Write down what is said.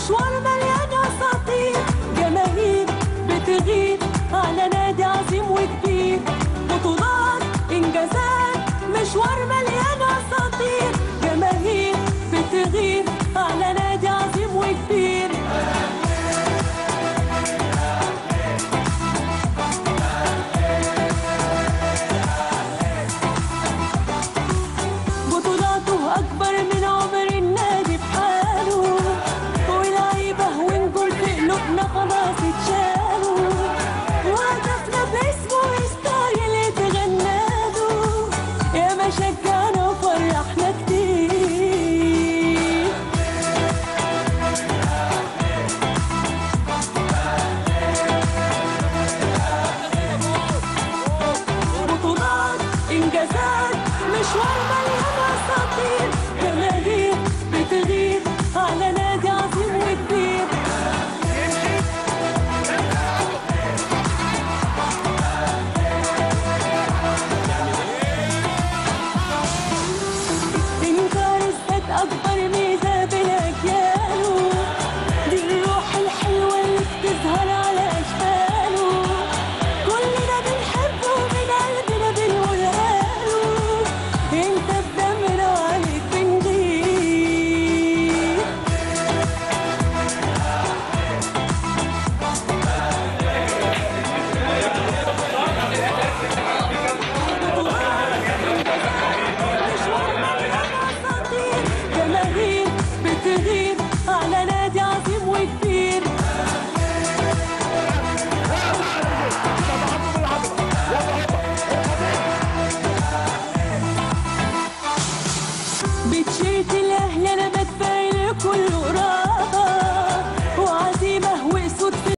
مشوار مليان اساطير جماهير بتغير على نادي عظيم وكبير بطولات انجازات مشوار مليان اساطير جماهير بتغير على نادي عظيم وكبير بطولاته أكبر من عمر النادي بحاله ولعيبة ونجوم في قلوبنا خلاص